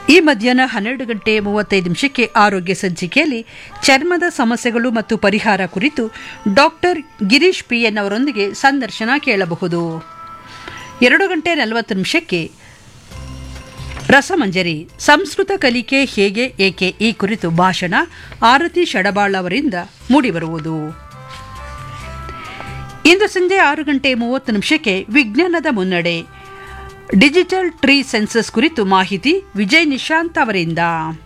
ಈ ಮಧ್ಯಾಹ್ನ ಹನ್ನೆರಡು ಗಂಟೆ ಮೂವತ್ತೈದು ನಿಮಿಷಕ್ಕೆ ಆರೋಗ್ಯ ಸಂಚಿಕೆಯಲ್ಲಿ ಚರ್ಮದ ಸಮಸ್ಯೆಗಳು ಮತ್ತು ಪರಿಹಾರ ಕುರಿತು ಡಾಕ್ಟರ್ ಗಿರೀಶ್ ಪಿ ಎನ್ ಅವರೊಂದಿಗೆ ಸಂದರ್ಶನ ಕೇಳಬಹುದು ಎರಡು ಗಂಟೆ ನಲವತ್ತು ನಿಮಿಷಕ್ಕೆ ರಸಮಂಜರಿ ಸಂಸ್ಕೃತ ಕಲಿಕೆ ಹೇಗೆ ಏಕೆ ಈ ಕುರಿತು ಭಾಷಣ ಆರತಿ ಶಡಬಾಳ್ ಅವರಿಂದ ಮೂಡಿಬರುವುದು ಇಂದು ಸಂಜೆ ಆರು ಗಂಟೆ ಮೂವತ್ತು ನಿಮಿಷಕ್ಕೆ ವಿಜ್ಞಾನದ ಮುನ್ನಡೆ ಡಿಜಿಟಲ್ ಟ್ರೀ ಸೆನ್ಸಸ್ ಕುರಿತು ಮಾಹಿತಿ ವಿಜಯ್ ನಿಶಾಂತ್ ಅವರಿಂದ